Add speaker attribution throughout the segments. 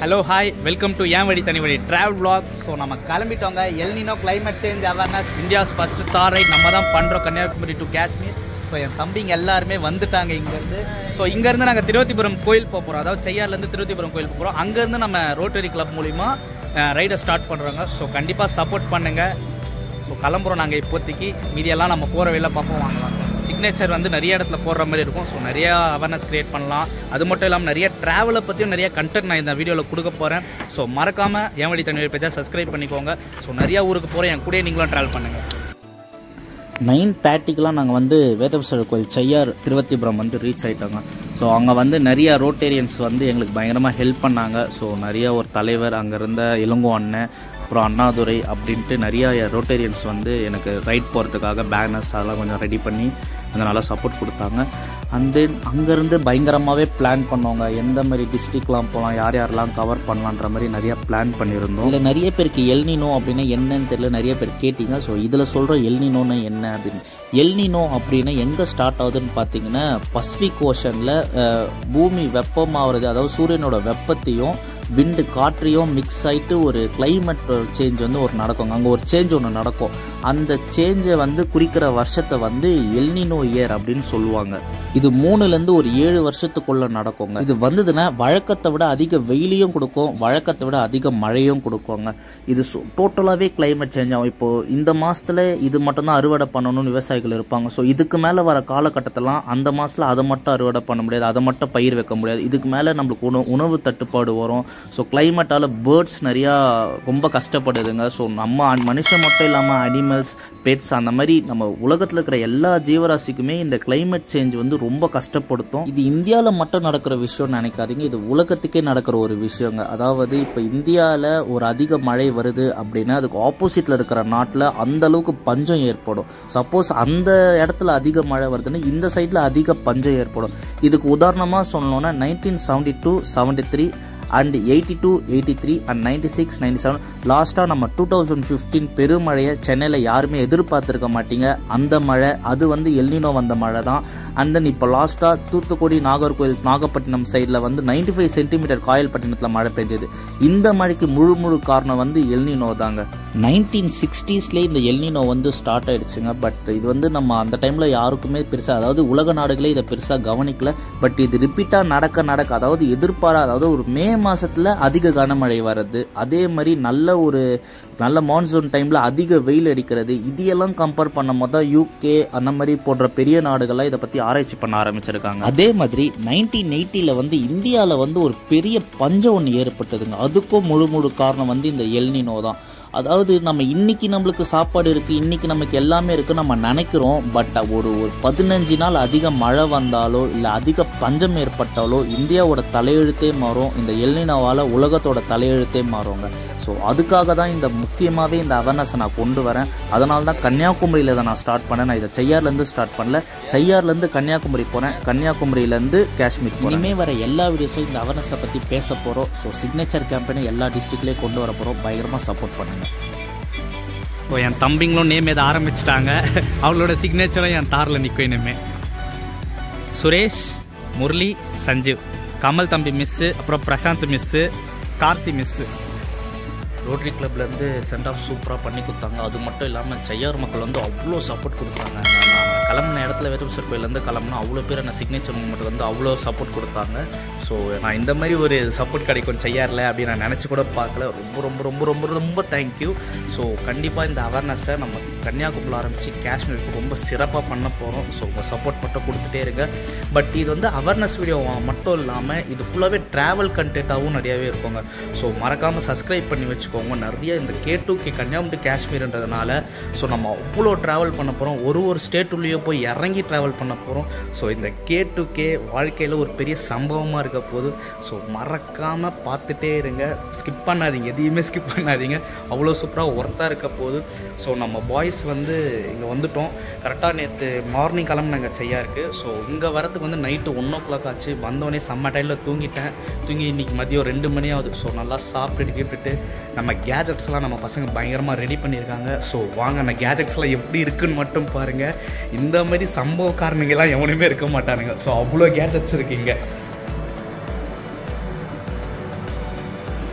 Speaker 1: hello hi welcome to ஏன் வழி தனி வழி ட்ராவல் vlog ஸோ நம்ம கிளம்பிட்டோங்க El Nino climate change awareness India's first Thar right நம்ம தான் பண்ணுறோம் கன்னியாகுமரி டு காஷ்மீர் ஸோ என் தம்பிங்க எல்லாருமே வந்துட்டாங்க இங்கேருந்து ஸோ இங்கேருந்து நாங்கள் திருவத்திபுரம் கோயில் போக போகிறோம் அதாவது செய்யார்லேருந்து திருவத்திபுரம் கோயில் போக போகிறோம் அங்கேருந்து நம்ம ரோட்டரி கிளப் மூலிமா ரைடை ஸ்டார்ட் பண்ணுறாங்க ஸோ கண்டிப்பாக சப்போர்ட் பண்ணுங்கள் ஸோ கிளம்புறோம் நாங்கள் இப்போதைக்கு மீதியெல்லாம் நம்ம போகிற வழியில பார்ப்போம் வாங்கலாம் சிக்னேச்சர் வந்து நிறைய இடத்துல போடுற மாதிரி இருக்கும் ஸோ நிறைய அவேர்னஸ் கிரியேட் பண்ணலாம் அது மட்டும் இல்லாமல் நிறைய ட்ராவலை பற்றியும் நிறைய கண்டென்ட் நான் இந்த வீடியோவில் கொடுக்க போகிறேன் ஸோ மறக்காமல் என் வழி தனி பேஜை சப்ஸ்கிரைப் பண்ணிக்கோங்க ஸோ நிறைய ஊருக்கு போகிறேன் என் கூடயே நீங்களும் ட்ராவல் பண்ணுங்கள்
Speaker 2: நைன் தேர்ட்டிக்கெலாம் நாங்கள் வந்து வேதபுஸ்வரர் கோயில் செய்யார் திருவத்திபுரம் வந்து ரீச் ஆயிட்டாங்க ஸோ அங்கே வந்து நிறைய ரோட்டேரியன்ஸ் வந்து எங்களுக்கு பயங்கரமாக ஹெல்ப் பண்ணாங்க ஸோ நிறைய ஒரு தலைவர் அங்கே இருந்த இளங்கோ அண்ணன் அப்புறம் அண்ணாதுரை அப்படின்ட்டு நிறைய ரோட்டேரியன்ஸ் வந்து எனக்கு ரைட் போகிறதுக்காக பேனர்ஸ் அதெல்லாம் கொஞ்சம் ரெடி பண்ணி கொஞ்சம் நல்லா சப்போர்ட் கொடுத்தாங்க அண்ட் தென் அங்கேருந்து பயங்கரமாகவே பிளான் பண்ணவங்க எந்த மாதிரி டிஸ்ட்ரிக்ட்லாம் போகலாம் யார் யாரெல்லாம் கவர் பண்ணலான்ற மாதிரி நிறைய பிளான் பண்ணியிருந்தோம் இல்லை நிறைய பேருக்கு எல்னினோ அப்படின்னா என்னன்னு தெரியல நிறைய பேர் கேட்டிங்க ஸோ இதில் சொல்கிற எல்னினோன்னு என்ன அப்படின்னு எல்னினோ அப்படின்னா எங்கே ஸ்டார்ட் ஆகுதுன்னு பார்த்தீங்கன்னா பசிபிக் ஓஷனில் பூமி வெப்பமாகிறது அதாவது சூரியனோட வெப்பத்தையும் விண்டு காற்றையும் மிக்ஸ் ஆகிட்டு ஒரு கிளைமேட் சேஞ்ச் வந்து ஒரு நடக்குங்க அங்கே ஒரு சேஞ்ச் ஒன்று நடக்கும் அந்த சேஞ்சை வந்து குறிக்கிற வருஷத்தை வந்து எல்னினோ இயர் அப்படின்னு சொல்லுவாங்க இது மூணுலேருந்து ஒரு ஏழு வருஷத்துக்குள்ள நடக்குங்க இது வந்ததுன்னா வழக்கத்தை விட அதிக வெயிலையும் கொடுக்கும் வழக்கத்தை விட அதிக மழையும் கொடுக்குங்க இது டோட்டலாகவே கிளைமேட் சேஞ்ச் ஆகும் இப்போ இந்த மாசத்துல இது மட்டும்தான் அறுவடை பண்ணணும்னு விவசாயிகள் இருப்பாங்க ஸோ இதுக்கு மேலே வர காலகட்டத்திலாம் அந்த மாசத்துல அதை மட்டும் அறுவடை பண்ண முடியாது அதை மட்டும் பயிர் வைக்க முடியாது இதுக்கு மேலே நம்மளுக்கு உணவு உணவு தட்டுப்பாடு வரும் ஸோ கிளைமேட்டால் பேர்ட்ஸ் நிறையா ரொம்ப கஷ்டப்படுதுங்க ஸோ நம்ம மனுஷன் மட்டும் இல்லாமல் அனிமல்ஸ் பெட்ஸ் அந்த மாதிரி நம்ம உலகத்தில் இருக்கிற எல்லா ஜீவராசிக்குமே இந்த கிளைமேட் சேஞ்ச் வந்து ரொம்ப கஷ்டப்படுத்தும் இது இந்தியாவில் மட்டும் நடக்கிற விஷயம்னு நினைக்காதீங்க இது உலகத்துக்கே நடக்கிற ஒரு விஷயங்க அதாவது இப்போ இந்தியாவில் ஒரு அதிக மழை வருது அப்படின்னா அதுக்கு ஆப்போசிட்டில் இருக்கிற நாட்டில் அந்த அளவுக்கு பஞ்சம் ஏற்படும் சப்போஸ் அந்த இடத்துல அதிக மழை வருதுன்னா இந்த சைடில் அதிக பஞ்சம் ஏற்படும் இதுக்கு உதாரணமாக சொல்லணும்னா nineteen seventy two seventy three and eighty two eighty three and ninety six ninety seven லாஸ்ட்டாக நம்ம டூ தௌசண்ட் ஃபிஃப்டீன் பெருமழையை சென்னையில் யாருமே எதிர்பார்த்துருக்க மாட்டீங்க அந்த மழை அது வந்து எல்னினோ வந்த மழை தான் அண்ட் தென் இப்போ லாஸ்ட்டாக தூத்துக்குடி நாகர்கோவில் நாகப்பட்டினம் சைடில் வந்து நைன்டி ஃபைவ் சென்டிமீட்டர் காயல்பட்டினத்தில் மழை பெஞ்சது இந்த மழைக்கு முழு முழு காரணம் வந்து எல்னினோ தாங்க நைன்டீன் சிக்ஸ்டீஸ்லேயே இந்த எல்னினோ வந்து ஸ்டார்ட் ஆயிடுச்சுங்க பட் இது வந்து நம்ம அந்த டைமில் யாருக்குமே பெருசாக அதாவது உலக நாடுகளே இதை பெருசாக கவனிக்கல பட் இது ரிப்பீட்டாக நடக்க நடக்க அதாவது எதிர்பாரா அதாவது ஒரு மே மாதத்தில் அதிக கனமழை வர்றது அதே மாதிரி நல்ல ஒரு நல்ல மான்சூன் டைமில் அதிக வெயில் அடிக்கிறது இதையெல்லாம் கம்பேர் பண்ணும் போது தான் யூகே அந்த மாதிரி போன்ற பெரிய நாடுகள்லாம் இதை பற்றி ஆராய்ச்சி பண்ண ஆரம்பிச்சிருக்காங்க அதே மாதிரி நைன்டீன் எயிட்டியில் வந்து இந்தியாவில் வந்து ஒரு பெரிய பஞ்சம் ஒன்று ஏற்பட்டதுங்க அதுக்கும் முழு முழு காரணம் வந்து இந்த எல்னினோ தான் அதாவது நம்ம இன்னைக்கு நம்மளுக்கு சாப்பாடு இருக்குது இன்னைக்கு நமக்கு எல்லாமே இருக்குது நம்ம நினைக்கிறோம் பட் ஒரு ஒரு பதினஞ்சு நாள் அதிக மழை வந்தாலோ இல்லை அதிக பஞ்சம் ஏற்பட்டாலோ இந்தியாவோட தலையெழுத்தே மாறும் இந்த எல்னினோவால் உலகத்தோட தலையெழுத்தே மாறுங்க ஸோ அதுக்காக தான் இந்த முக்கியமாகவே இந்த அவேர்னஸை நான் கொண்டு வரேன் அதனால தான் கன்னியாகுமரியில் இதை நான் ஸ்டார்ட் பண்ணேன் நான் இதை செய்யார்லேருந்து ஸ்டார்ட் பண்ணல செய்யார்லேருந்து கன்னியாகுமரி போனேன் கன்னியாகுமரியிலேருந்து காஷ்மீர் இனிமே வர எல்லா வீடியோஸும் இந்த அவேர்னஸை பற்றி பேச போகிறோம் ஸோ சிக்னேச்சர் கேம்பெயினை எல்லா டிஸ்ட்ரிக்ட்லேயும் கொண்டு வர போகிறோம் பயங்கரமாக சப்போர்ட் பண்ணுங்கள்
Speaker 1: இப்போ என் தம்பிங்களும் நேம் எதை ஆரம்பிச்சிட்டாங்க அவங்களோட சிக்னேச்சரும் என் தாரில் நிற்கும் இனிமே சுரேஷ் முரளி சஞ்சீவ் கமல் தம்பி மிஸ்ஸு அப்புறம் Prashanth miss Karthi miss
Speaker 2: rotary கிளப்லேருந்து சென்ட் ஆஃப் சூப்பராக பண்ணி கொடுத்தாங்க அது மட்டும் இல்லாமல் செய்யார் மக்கள் வந்து அவ்வளோ சப்போர்ட் கொடுத்தாங்க நான் கிளம்புன இடத்துல வேதபுசர் கோயிலேருந்து கிளம்புனா அவ்வளோ பேர் என்ன சிக்னேச்சர் மூமெண்ட் வந்து அவ்வளோ சப்போர்ட் கொடுத்தாங்க ஸோ நான் இந்த மாதிரி ஒரு சப்போர்ட் கிடைக்கும் செய்யார்ல அப்படின்னு நான் நினச்சி கூட பார்க்கல ரொம்ப ரொம்ப ரொம்ப ரொம்ப ரொம்ப தேங்க்யூ ஸோ கண்டிப்பாக இந்த அவேர்னஸை நம்ம கன்னியாகுமரியில் ஆரம்பித்து காஷ்மீருக்கு ரொம்ப சிறப்பாக பண்ண போகிறோம் ஸோ உங்கள் சப்போர்ட் மட்டும் கொடுத்துட்டே இருங்க பட் இது வந்து அவேர்னஸ் வீடியோ மட்டும் இல்லாமல் இது ஃபுல்லாகவே ட்ராவல் கண்டென்ட்டாகவும் நிறையாவே இருக்குங்க ஸோ மறக்காமல் சப்ஸ்கிரைப் பண்ணி வச்சுக்கோங்க நிறைய இந்த கே டு கே கன்னியாகுமரி காஷ்மீர்ன்றதுனால ஸோ நம்ம அவ்வளோ ட்ராவல் பண்ண போகிறோம் ஒரு ஒரு ஸ்டேட்டுள்ளேயோ போய் இறங்கி ட்ராவல் பண்ண போகிறோம் ஸோ இந்த கே டு கே வாழ்க்கையில் ஒரு பெரிய சம்பவமாக இருக்க போகுது ஸோ மறக்காமல் பார்த்துட்டே இருங்க ஸ்கிப் பண்ணாதீங்க எதையுமே ஸ்கிப் பண்ணாதீங்க அவ்வளோ சூப்பராக ஒர்த்தாக இருக்க போகுது ஸோ நம்ம பாய்ஸ் வந்து இங்கே வந்துட்டோம் கரெக்டாக நேற்று மார்னிங் கிளம்புனாங்க செய்யா இருக்குது ஸோ இங்கே வரதுக்கு வந்து நைட்டு ஒன் ஓ கிளாக் ஆச்சு வந்தோடனே செம்ம டைமில் தூங்கிட்டேன் தூங்கி இன்றைக்கி மதியம் ரெண்டு மணி ஆகுது ஸோ நல்லா சாப்பிட்டுட்டு கீப்பிட்டு நம்ம கேஜெட்ஸ்லாம் நம்ம பசங்க பயங்கரமாக ரெடி பண்ணியிருக்காங்க ஸோ வாங்க அந்த கேஜெட்ஸ்லாம் எப்படி இருக்குன்னு மட்டும் பாருங்கள் இந்த மாதிரி சம்பவ காரணங்கள்லாம் எவனுமே இருக்க மாட்டானுங்க ஸோ அவ்வளோ கேஜெட்ஸ் இருக்குங்க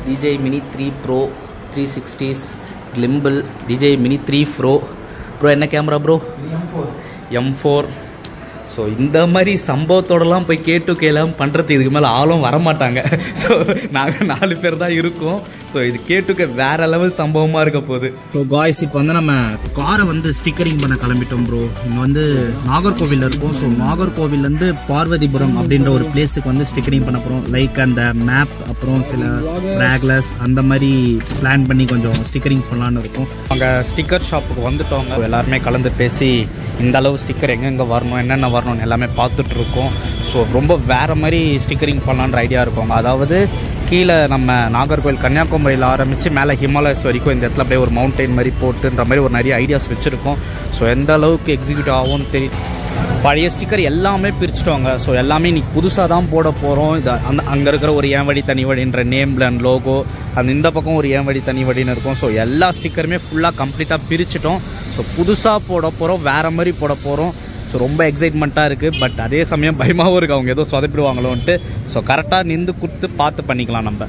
Speaker 2: DJ mini three pro three sixties கிளிம்பிள் DJ mini three pro pro என்ன camera pro M four so இந்த மாதிரி சம்பவத்தோடலாம் போய் கேட்டு கேலாம் பண்ணுறது இதுக்கு மேலே ஆளும் வரமாட்டாங்க ஸோ நாங்கள் நாலு பேர் தான் இருக்கோம் ஸோ இது கேட்டுக்க வேற லெவல் சம்பவமாக இருக்க போகுது ஸோ காய்ஸ் இப்போ வந்து நம்ம காரை வந்து ஸ்டிக்கரிங் பண்ண கிளம்பிட்டோம் ப்ரோ இங்கே வந்து நாகர்கோவில் இருக்கோம் ஸோ நாகர்கோவில்லேருந்து பார்வதிபுரம் அப்படின்ற ஒரு பிளேஸுக்கு வந்து ஸ்டிக்கரிங் பண்ண போகிறோம் லைக் அந்த மேப் அப்புறம் சில ரேக்லஸ் அந்த மாதிரி பிளான் பண்ணி கொஞ்சம் ஸ்டிக்கரிங் பண்ணலான்னு இருக்கும் அங்கே ஸ்டிக்கர் ஷாப்புக்கு வந்துட்டோங்க எல்லாருமே கலந்து பேசி இந்த அளவு ஸ்டிக்கர் எங்கெங்கே வரணும் என்னென்ன வரணும்னு எல்லாமே பார்த்துட்டு இருக்கோம் ஸோ ரொம்ப வேறு மாதிரி ஸ்டிக்கரிங் பண்ணலான்ற ஐடியா இருக்கோங்க அதாவது கீழே நம்ம நாகர்கோவில் கன்னியாகுமரியில் ஆரம்பித்து மேலே ஹிமாலயஸ் வரைக்கும் இந்த இடத்துல அப்படியே ஒரு மவுண்டெயின் மாதிரி போட்டுன்ற மாதிரி ஒரு நிறைய ஐடியாஸ் வச்சுருக்கோம் ஸோ எந்த அளவுக்கு எக்ஸிக்யூட் ஆகும்னு தெரியும் பழைய ஸ்டிக்கர் எல்லாமே பிரிச்சுட்டோங்க ஸோ எல்லாமே இன்னைக்கு புதுசாக தான் போட போகிறோம் இது அந்த அங்கே இருக்கிற ஒரு ஏன் வழி தனி வழின்ற நேம் அண்ட் லோகோ அந்த இந்த பக்கம் ஒரு ஏன் வழி தனி வழின்னு இருக்கும் ஸோ எல்லா ஸ்டிக்கருமே ஃபுல்லாக கம்ப்ளீட்டாக பிரிச்சிட்டோம் ஸோ புதுசாக போட போகிறோம் வேறு மாதிரி போட போகிறோம் ஸோ ரொம்ப எக்ஸைட்மெண்ட்டாக இருக்குது பட் அதே சமயம் பயமாகவும் இருக்குது அவங்க ஏதோ சொதப்பிடுவாங்களோன்ட்டு ஸோ கரெக்டாக நின்று கொடுத்து பார்த்து பண்ணிக்கலாம் நம்ம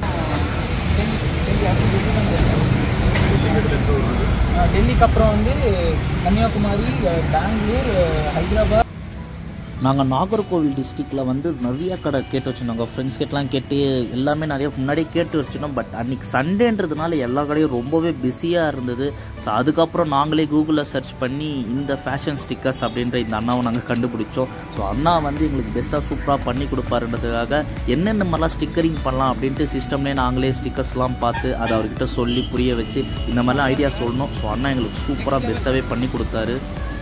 Speaker 3: டெல்லிக்கு அப்புறம் வந்து கன்னியாகுமரி பெங்களூர் ஹைதராபாத்
Speaker 2: நாங்கள் நாகர்கோவில் டிஸ்ட்ரிக்டில் வந்து நிறைய கடை கேட்டு வச்சுருந்தோங்க ஃப்ரெண்ட்ஸ் கிட்டலாம் கேட்டு எல்லாமே நிறைய முன்னாடியே கேட்டு வச்சுருந்தோம் பட் அன்றைக்கி சண்டேன்றதுனால எல்லா கடையும் ரொம்பவே பிஸியாக இருந்தது ஸோ அதுக்கப்புறம் நாங்களே கூகுளில் சர்ச் பண்ணி இந்த ஃபேஷன் ஸ்டிக்கர்ஸ் அப்படின்ற இந்த அண்ணாவை நாங்கள் கண்டுபிடிச்சோம் ஸோ அண்ணா வந்து எங்களுக்கு பெஸ்ட்டாக சூப்பராக பண்ணி கொடுப்பாருன்றதுக்காக என்னென்ன மாதிரிலாம் ஸ்டிக்கரிங் பண்ணலாம் அப்படின்ட்டு சிஸ்டம்லேயே நாங்களே ஸ்டிக்கர்ஸ்லாம் பார்த்து அதை அவர்கிட்ட சொல்லி புரிய வச்சு இந்த மாதிரிலாம் ஐடியா சொல்லணும் ஸோ அண்ணா எங்களுக்கு சூப்பராக பெஸ்ட்டாகவே பண்ணி கொடுத்தாரு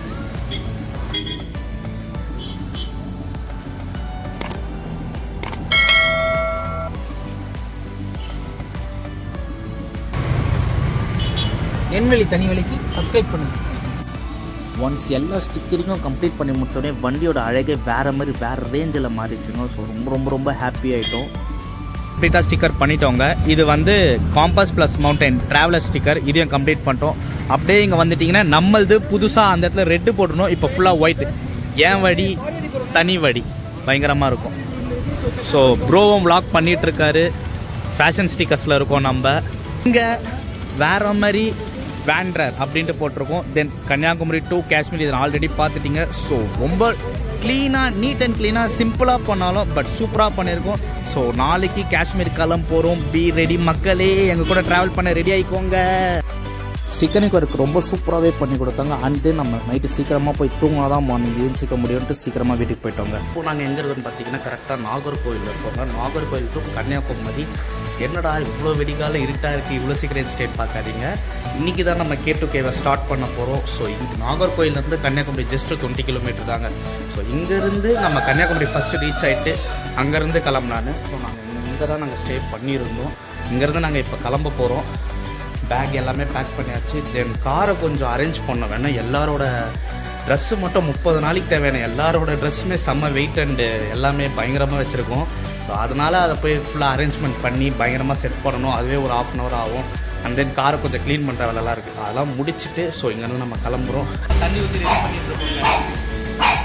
Speaker 3: என் வழி தனி வழிக்கு சப்ஸ்கிரைப் பண்ணுங்க
Speaker 2: ஒன்ஸ் எல்லா ஸ்டிக்கரிங்கும் கம்ப்ளீட் பண்ணி முடிச்சோடனே வண்டியோட அழகே வேறு மாதிரி வேறு ரேஞ்சில் மாறிடுச்சுங்க ஸோ ரொம்ப ரொம்ப ரொம்ப ஹாப்பி ஆகிட்டோம் கம்ப்ளீட்டாக ஸ்டிக்கர் பண்ணிட்டோங்க இது வந்து compass plus mountain traveller sticker இதையும் கம்ப்ளீட் பண்ணிட்டோம் அப்படியே இங்கே வந்துட்டிங்கன்னா நம்மளது புதுசாக அந்த இடத்துல ரெட்டு போட்டுருணும் இப்போ ஃபுல்லாக ஒயிட் ஏன் வடி தனி வடி பயங்கரமாக இருக்கும் ஸோ ப்ரோவும் vlog பண்ணிட்டு இருக்காரு ஃபேஷன் ஸ்டிக்கர்ஸில் இருக்கோம் நம்ம இங்கே வேற மாதிரி வேண்ட்ரர் அப்படின்ட்டு போட்டிருக்கோம் தென் கன்னியாகுமரி டு காஷ்மீர் இதை ஆல்ரெடி பார்த்துட்டீங்க ஸோ ரொம்ப க்ளீனாக நீட் அண்ட் க்ளீனாக சிம்பிளாக பண்ணாலும் பட் சூப்பராக பண்ணியிருக்கோம் ஸோ நாளைக்கு காஷ்மீர் கிளம்ப போகிறோம் பி ரெடி மக்களே எங்கள் கூட ட்ராவல் பண்ண ரெடி ஆகிக்கோங்க ஸ்டிக்கரிங் ஒர்க் ரொம்ப சூப்பராகவே பண்ணி கொடுத்தாங்க அண்ட் தென் நம்ம நைட்டு சீக்கிரமாக போய் தூங்கினா தான் மார்னிங் ஏஞ்சிக்க முடியும்ட்டு சீக்கிரமாக வீட்டுக்கு போயிட்டோங்க இப்போ நாங்கள் எங்கே இருக்கோம்னு பார்த்தீங்கன்னா கரெக்டாக நாகர்கோவில் இருக்கோங்க நாகர்கோவில் டு கன்னியாகுமரி என்னடா இவ்வளோ வெடிகால இருட்டாக இருக்குது இவ்வளோ சீக்கிரம் ஸ்டேட் பார்க்காதீங்க இன்றைக்கி தான் நம்ம கேட்டு கேவை ஸ்டார்ட் பண்ண போகிறோம் ஸோ இங்கே நாகர்கோயிலேருந்து கன்னியாகுமரி ஜஸ்ட் டுவெண்ட்டி கிலோமீட்டர் தாங்க ஸோ இங்கேருந்து நம்ம கன்னியாகுமரி ஃபஸ்ட்டு ரீச் ஆகிட்டு அங்கேருந்து கிளம்புனான்னு ஸோ நாங்கள் இங்கே தான் நாங்கள் ஸ்டே பண்ணியிருந்தோம் இங்கேருந்து நாங்கள் இப்போ கிளம்ப போகிறோம் பேக் எல்லாமே பேக் பண்ணியாச்சு தென் காரை கொஞ்சம் அரேஞ்ச் பண்ண வேணாம் எல்லாரோட ட்ரெஸ்ஸு மட்டும் முப்பது நாளைக்கு தேவையான எல்லாரோட ட்ரெஸ்ஸுமே செம்ம வெயிட் அண்டு எல்லாமே பயங்கரமாக வச்சுருக்கோம் ஸோ அதனால் அதை போய் ஃபுல்லாக அரேஞ்ச்மெண்ட் பண்ணி பயங்கரமாக செட் பண்ணணும் அதுவே ஒரு ஆஃப் அன் ஹவர் ஆகும் அண்ட் தென் காரை கொஞ்சம் க்ளீன் பண்ணுற வேலைலாம் இருக்குது அதெல்லாம் முடிச்சுட்டு ஸோ இங்கேருந்து நம்ம கிளம்புறோம்
Speaker 1: தண்ணி ஊற்றி ரெடி பண்ணிட்டு இருக்கோங்க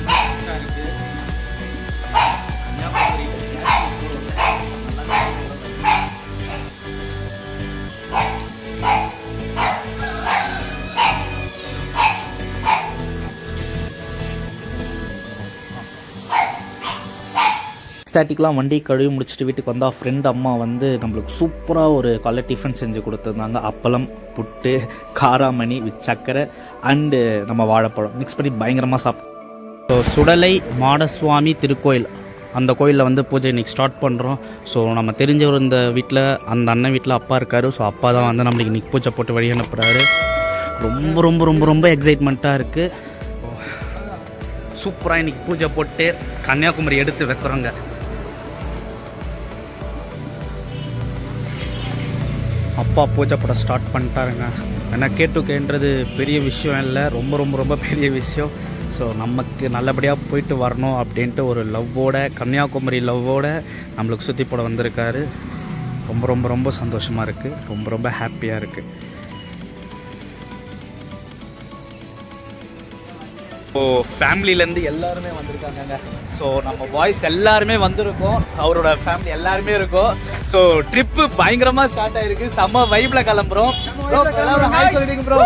Speaker 2: தேர்ட்டிக்கெலாம் வண்டி கழுவி முடிச்சுட்டு வீட்டுக்கு வந்தால் ஃப்ரெண்ட் அம்மா வந்து நம்மளுக்கு சூப்பராக ஒரு காலை டிஃபன் செஞ்சு கொடுத்துருந்தாங்க அப்பளம் புட்டு காராமணி வித் சக்கரை அண்டு நம்ம வாழைப்பழம் மிக்ஸ் பண்ணி பயங்கரமாக சாப்பிட்டோம் ஸோ சுடலை மாடசுவாமி திருக்கோயில் அந்த கோயிலில் வந்து பூஜை இன்னைக்கு ஸ்டார்ட் பண்ணுறோம் ஸோ நம்ம தெரிஞ்சவர் இந்த வீட்டில் அந்த அண்ணன் வீட்டில் அப்பா இருக்காரு ஸோ அப்பா தான் வந்து நம்மளுக்கு இன்னைக்கு பூஜை போட்டு வழி அனுப்புகிறாரு ரொம்ப ரொம்ப ரொம்ப ரொம்ப எக்ஸைட்மெண்ட்டாக இருக்குது சூப்பராக இன்னைக்கு பூஜை போட்டு கன்னியாகுமரி எடுத்து வைக்கிறோங்க அப்பா பூஜை போட ஸ்டார்ட் பண்ணிட்டாருங்க ஏன்னா கேட்டுக்கேன்றது பெரிய விஷயம் இல்லை ரொம்ப ரொம்ப ரொம்ப பெரிய விஷயம் ஸோ நமக்கு நல்லபடியாக போயிட்டு வரணும் அப்படின்ட்டு ஒரு லவ்வோட கன்னியாகுமரி லவ்வோட நம்மளுக்கு சுற்றி போட வந்திருக்காரு ரொம்ப ரொம்ப ரொம்ப சந்தோஷமாக இருக்குது ரொம்ப ரொம்ப ஹாப்பியாக இருக்குது
Speaker 1: ஸோ ஃபேமிலிலேருந்து எல்லாருமே வந்திருக்காங்கங்க ஸோ நம்ம பாய்ஸ் எல்லாருமே வந்திருக்கோம் அவரோட ஃபேமிலி எல்லாருமே இருக்கோம் ஸோ ட்ரிப்பு பயங்கரமா ஸ்டார்ட் ஆயிருக்கு செம்ம வைப்ல கிளம்புறோம் Bro, எல்லாரும் hi சொல்லிடுங்க ப்ரோ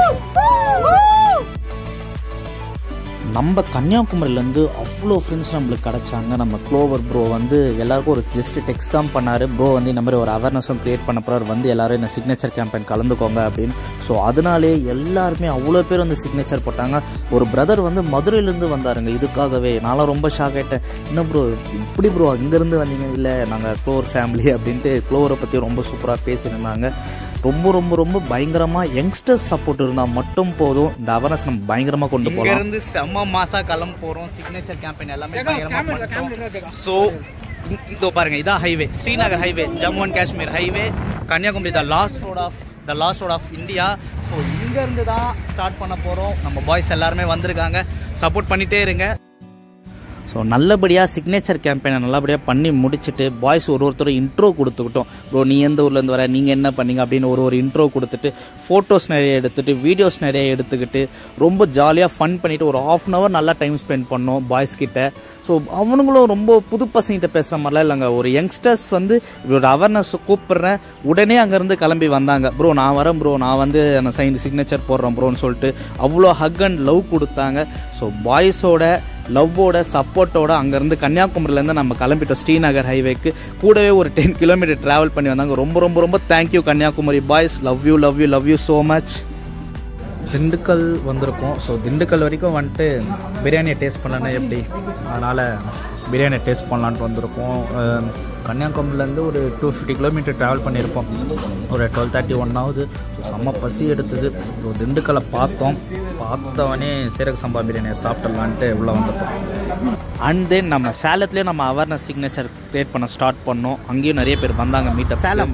Speaker 2: நம்ம கன்னியாகுமரியிலேருந்து அவ்வளோ ஃப்ரெண்ட்ஸ் நம்மளுக்கு கிடச்சாங்க நம்ம க்ளோவர் ப்ரோ வந்து எல்லாருக்கும் ஒரு ஜஸ்ட் டெக்ஸ்ட் தான் பண்ணார் ப்ரோ வந்து இந்த மாதிரி ஒரு அவேர்னஸும் க்ரியேட் பண்ண போகிறார் வந்து எல்லாரும் இந்த சிக்னேச்சர் கேம்பெயின் கலந்துக்கோங்க அப்படின்னு ஸோ அதனாலே எல்லாருமே அவ்வளோ பேர் வந்து சிக்னேச்சர் போட்டாங்க ஒரு பிரதர் வந்து மதுரையிலேருந்து வந்தாருங்க இதுக்காகவே நான்லாம் ரொம்ப ஷாக் ஆகிட்டேன் என்ன ப்ரோ இப்படி ப்ரோ இங்கேருந்து வந்தீங்க இல்லை நாங்கள் க்ளோவர் ஃபேமிலி அப்படின்ட்டு க்ளோவரை பற்றி ரொம்ப சூப்பராக பேசியிருந்தாங்க ரொம்ப ரொம்ப ரொம்ப பயங்கரமாக யங்ஸ்டர்ஸ் சப்போர்ட் இருந்தால் மட்டும் போதும் இந்த அவேர்னஸ் நம்ம பயங்கரமாக கொண்டு
Speaker 1: இங்க
Speaker 2: போகலாம்
Speaker 1: இருந்து செம்ம மாசா கிளம்ப போறோம் சிக்னேச்சர் கேம்பெயின் எல்லாமே பயங்கரமா பண்ணிட்டோம் ஸோ இதோ பாருங்க இதான் highway Srinagar highway Jammu and Kashmir highway Kanyakumari the last road of the last road of India so இங்க இருந்து தான் ஸ்டார்ட் பண்ண போறோம் நம்ம பாய்ஸ் எல்லாருமே வந்திருக்காங்க சப்போர்ட் பண்ணிட்டே இருங்க
Speaker 2: ஸோ நல்லபடியாக சிக்னேச்சர் கேம்பெயினை நல்லபடியாக பண்ணி முடிச்சுட்டு பாய்ஸ் ஒரு ஒருத்தரும் இன்ட்ரோ கொடுத்துக்கிட்டோம் ப்ரோ நீ எந்த ஊர்லேருந்து வர நீங்கள் என்ன பண்ணீங்க அப்படின்னு ஒரு ஒரு இன்ட்ரோ கொடுத்துட்டு ஃபோட்டோஸ் நிறைய எடுத்துட்டு வீடியோஸ் நிறைய எடுத்துக்கிட்டு ரொம்ப ஜாலியாக ஃபன் பண்ணிவிட்டு ஒரு ஆஃப் அன் ஹவர் நல்லா டைம் ஸ்பெண்ட் பண்ணோம் பாய்ஸ் கிட்ட ஸோ அவனுங்களும் ரொம்ப புது பசங்கிட்ட பேசுகிற மாதிரிலாம் இல்லைங்க ஒரு யங்ஸ்டர்ஸ் வந்து இவரோட அவேர்னஸ் கூப்பிடுறேன் உடனே அங்கேருந்து கிளம்பி வந்தாங்க ப்ரோ நான் வரேன் ப்ரோ நான் வந்து அந்த சைன் சிக்னேச்சர் போடுறேன் ப்ரோன்னு சொல்லிட்டு அவ்வளோ ஹக் அண்ட் லவ் கொடுத்தாங்க ஸோ பாய்ஸோட லவ்வோட சப்போர்ட்டோட அங்கேருந்து கன்னியாகுமரியிலேருந்து நம்ம கிளம்பிட்டோம் ஸ்ரீநகர் ஹைவேக்கு கூடவே ஒரு டென் கிலோமீட்டர் ட்ராவல் பண்ணி வந்தாங்க ரொம்ப ரொம்ப ரொம்ப thank you Kanyakumari boys love you love you love you so much Dindigul வந்திருக்கோம் ஸோ திண்டுக்கல் வரைக்கும் வந்துட்டு பிரியாணியை டேஸ்ட் பண்ணலன்னா எப்படி அதனால் பிரியாணியை டேஸ்ட் பண்ணலான்ட்டு வந்திருக்கோம் அஹ், கன்னியாகுமரியிலேருந்து ஒரு டூ ஃபிஃப்டி கிலோமீட்டர் ட்ராவல் பண்ணியிருப்போம் ஒரு டுவெல் தேர்ட்டி ஒன் ஆகுது ஸோ செம்ம பசி எடுத்தது ஸோ திண்டுக்கலை பார்த்தோம் பார்த்தவொடனே சீரக சம்பா பிரியாணியை சாப்பிடலான்ட்டு உள்ளே வந்துட்டோம் அண்ட் தென் நம்ம சேலத்துலேயே நம்ம அவேர்னஸ் சிக்னேச்சர் க்ரியேட் பண்ண ஸ்டார்ட் பண்ணோம் அங்கேயும் நிறைய பேர் வந்தாங்க மீட்டப் சேலம்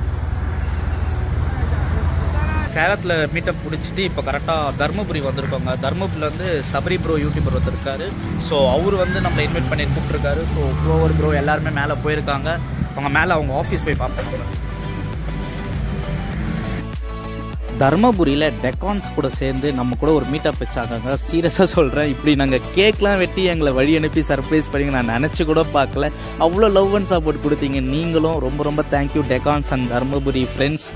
Speaker 2: சேலத்தில் மீட்டப் பிடிச்சிட்டு இப்போ கரெக்டாக தருமபுரி வந்திருக்கோங்க தருமபுரியில் வந்து சபரி ப்ரோ யூடியூபர் ஒருத்தர் இருக்காரு ஸோ அவர் வந்து நம்மளை இன்வைட் பண்ணி கூப்பிட்ருக்காரு ஸோ ப்ரோவர் ப்ரோ எல்லாருமே மேலே போயிருக்காங்க அவங்க மேலே அவங்க ஆஃபீஸ் போய் பார்ப்பாங்க தர்மபுரியில் டெக்கான்ஸ் கூட சேர்ந்து நம்ம கூட ஒரு மீட்டப் வச்சாங்க சீரியஸாக சொல்கிறேன் இப்படி நாங்கள் கேக்லாம் வெட்டி எங்களை வழி அனுப்பி சர்ப்ரைஸ் பண்ணி நான் நினச்சி கூட பார்க்கல அவ்வளோ லவ் அண்ட் சப்போர்ட் கொடுத்தீங்க நீங்களும் ரொம்ப ரொம்ப thank you Deccans and Dharmapuri friends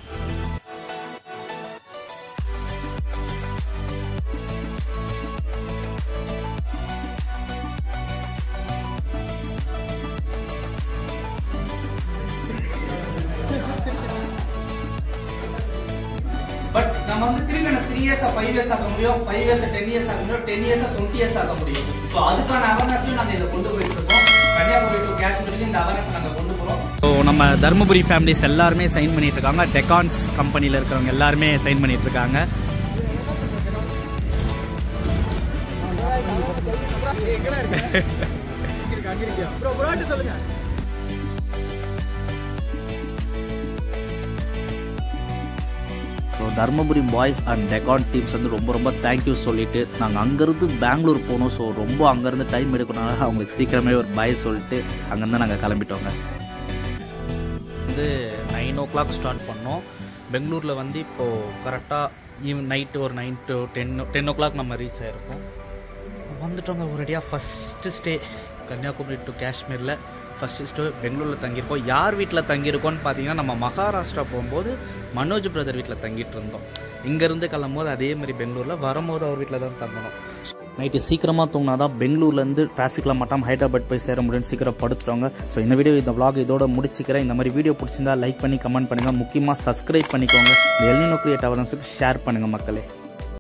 Speaker 1: but நம்ம வந்து திரும்பி என்ன த்ரீ இயர்ஸ் ஃபைவ் இயர்ஸ் ஆக முடியும் ஃபைவ் இயர்ஸ் டென் இயர்ஸ் ஆக முடியும் டென் இயர்ஸ் டுவெண்ட்டி இயர்ஸ் ஆக முடியும் ஸோ அதுக்கான அவேர்னஸையும் நாங்கள் இதை கொண்டு போயிட்டு இருக்கோம் கன்னியாகுமரி டு காஷ்மீருக்கு இந்த அவேர்னஸ் நாங்கள் கொண்டு போகிறோம்
Speaker 2: ஸோ நம்ம தருமபுரி ஃபேமிலிஸ் எல்லாருமே சைன் பண்ணிட்டு இருக்காங்க டெக்கான்ஸ் கம்பெனியில் இருக்கிறவங்க எல்லாருமே சைன் பண்ணிட்டு இருக்காங்க
Speaker 3: ப்ரோ ப்ரோட்டு சொல்லுங்க
Speaker 2: so Dharmapuri boys and Deccan teams வந்து ரொம்ப ரொம்ப தேங்க்யூ சொல்லிட்டு நாங்கள் அங்கேருந்து பெங்களூர் போனோம் ஸோ ரொம்ப அங்கேருந்து டைம் எடுக்கணும்னால அவங்களுக்கு சீக்கிரமே ஒரு பாய் சொல்லிட்டு அங்கேருந்து நாங்கள் கிளம்பிட்டோங்க வந்து நைன் ஓ கிளாக் ஸ்டார்ட் பண்ணோம் பெங்களூரில் வந்து இப்போது கரெக்டாக ஈவ் நைட்டு ஒரு nine to ten ten o'clock நம்ம ரீச் ஆகிருக்கோம் வந்துட்டோங்க ஒரேடியாக ஃபஸ்ட்டு ஸ்டே கன்னியாகுமரி டு காஷ்மீரில் ஃபஸ்ட்டு ஸ்டே பெங்களூரில் தங்கியிருக்கோம் யார் வீட்டில் தங்கியிருக்கோம்னு பார்த்தீங்கன்னா நம்ம மகாராஷ்டிரா போகும்போது மனோஜ் பிரதர் வீட்டில் தங்கிட்டு இருந்தோம் இங்கேருந்து கிளம்பும்போது அதே மாதிரி பெங்களூரில் வரும்போது அவர் வீட்டில் தான் தங்கணும் நைட்டு சீக்கிரமாக தூங்கினா தான் பெங்களூர்லேருந்து டிராஃபிக்கில் மட்டும் ஹைதராபாத் போய் சேர முடியும்னு சீக்கிரம் படுத்துட்டோங்க ஸோ இந்த வீடியோ இந்த vlog இதோட முடிச்சுக்கிறேன் இந்த மாதிரி வீடியோ பிடிச்சிருந்தா லைக் பண்ணி கமெண்ட் பண்ணுங்கள் முக்கியமாக சப்ஸ்கிரைப் பண்ணிக்கோங்க இந்த எல்னினோ கிரியேட் அவரன்ஸுக்கு ஷேர் பண்ணுங்கள் மக்களே